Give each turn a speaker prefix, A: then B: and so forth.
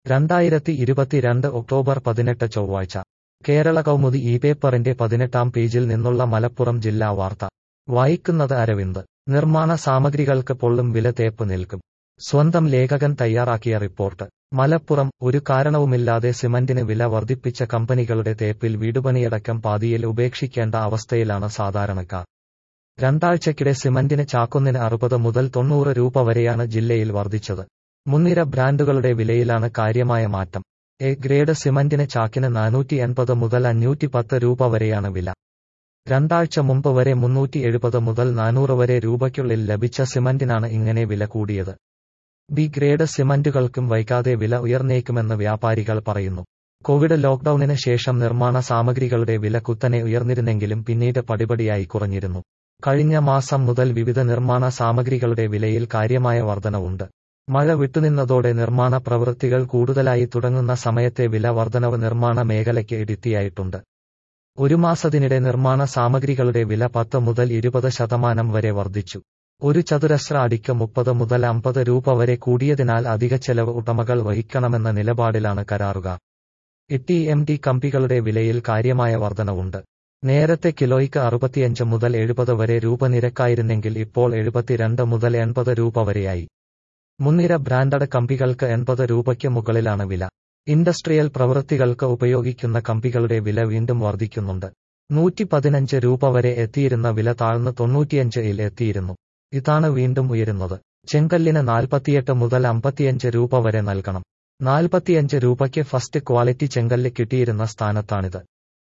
A: രണ്ടായിരത്തി ഇരുപത്തിരണ്ട് ഒക്ടോബർ പതിനെട്ട് ചൊവ്വാഴ്ച കേരള കൗമുദി ഈ പേപ്പറിന്റെ പതിനെട്ടാം പേജിൽ നിന്നുള്ള മലപ്പുറം ജില്ലാ വാർത്ത വായിക്കുന്നത് അരവിന്ദ് നിർമ്മാണ സാമഗ്രികൾക്ക് പൊള്ളും വില തേപ്പ് നിൽക്കും സ്വന്തം ലേഖകൻ തയ്യാറാക്കിയ റിപ്പോർട്ട് മലപ്പുറം ഒരു കാരണവുമില്ലാതെ സിമന്റിന് വില വർദ്ധിപ്പിച്ച കമ്പനികളുടെ തേപ്പിൽ വീടുപണിയടക്കം പാതിയിൽ ഉപേക്ഷിക്കേണ്ട അവസ്ഥയിലാണ് സാധാരണക്കാർ രണ്ടാഴ്ചക്കിടെ സിമന്റിന് ചാക്കൊന്നിന് അറുപത് മുതൽ തൊണ്ണൂറ് രൂപ വരെയാണ് ജില്ലയിൽ വർദ്ധിച്ചത് മുൻനിര ബ്രാൻഡുകളുടെ വിലയിലാണ് കാര്യമായ മാറ്റം എ ഗ്രേഡ് സിമന്റിന് ചാക്കിന് നാനൂറ്റി എൺപത് മുതൽ അഞ്ഞൂറ്റി പത്ത് രൂപ വരെയാണ് വില രണ്ടാഴ്ച മുമ്പ് വരെ മുന്നൂറ്റി എഴുപത് മുതൽ നാനൂറ് വരെ രൂപയ്ക്കുള്ളിൽ ലഭിച്ച സിമന്റിനാണ് ഇങ്ങനെ വില കൂടിയത് ബി ഗ്രേഡ് സിമന്റുകൾക്കും വൈകാതെ വില ഉയർന്നേക്കുമെന്ന് വ്യാപാരികൾ പറയുന്നു കോവിഡ് ലോക്ഡൌണിന് ശേഷം നിർമ്മാണ സാമഗ്രികളുടെ വില കുത്തനെ ഉയർന്നിരുന്നെങ്കിലും പിന്നീട് പടിപടിയായി കുറഞ്ഞിരുന്നു കഴിഞ്ഞ മാസം മുതൽ വിവിധ നിർമ്മാണ സാമഗ്രികളുടെ വിലയിൽ കാര്യമായ വർധനവുണ്ട് മഴ വിട്ടുനിന്നതോടെ നിർമ്മാണ പ്രവൃത്തികൾ കൂടുതലായി തുടങ്ങുന്ന സമയത്തെ വില വർധനവ് നിർമ്മാണ മേഖലയ്ക്ക് ഇടുത്തിയായിട്ടുണ്ട് ഒരു മാസത്തിനിടെ നിർമ്മാണ സാമഗ്രികളുടെ വില പത്ത് മുതൽ ഇരുപത് ശതമാനം വരെ വർദ്ധിച്ചു ഒരു ചതുരശ്ര അടിക്ക് മുപ്പത് മുതൽ അമ്പത് രൂപ വരെ കൂടിയതിനാൽ അധിക ചെലവ് ഉടമകൾ വഹിക്കണമെന്ന നിലപാടിലാണ് കരാറുകാർ ഇട്ടി എം ടി കമ്പികളുടെ വിലയിൽ കാര്യമായ വർധനവുണ്ട് നേരത്തെ കിലോയ്ക്ക് അറുപത്തിയഞ്ച് മുതൽ എഴുപത് വരെ രൂപ നിരക്കായിരുന്നെങ്കിൽ ഇപ്പോൾ എഴുപത്തിരണ്ട് മുതൽ എൺപത് രൂപ വരെയായി മുൻനിര ബ്രാൻഡഡ് കമ്പികൾക്ക് എൺപത് രൂപയ്ക്ക് മുകളിലാണ് വില ഇൻഡസ്ട്രിയൽ പ്രവൃത്തികൾക്ക് ഉപയോഗിക്കുന്ന കമ്പികളുടെ വില വീണ്ടും വർദ്ധിക്കുന്നുണ്ട് നൂറ്റി പതിനഞ്ച് രൂപ വരെ എത്തിയിരുന്ന വില താഴ്ന്ന് തൊണ്ണൂറ്റിയഞ്ച് ഇൽ എത്തിയിരുന്നു ഇതാണ് വീണ്ടും ഉയരുന്നത് ചെങ്കല്ലിന് നാൽപ്പത്തിയെട്ട് മുതൽ അമ്പത്തിയഞ്ച് രൂപ വരെ നൽകണം നാൽപ്പത്തിയഞ്ച് രൂപയ്ക്ക് ഫസ്റ്റ് ക്വാളിറ്റി ചെങ്കല്ല് കിട്ടിയിരുന്ന സ്ഥാനത്താണിത്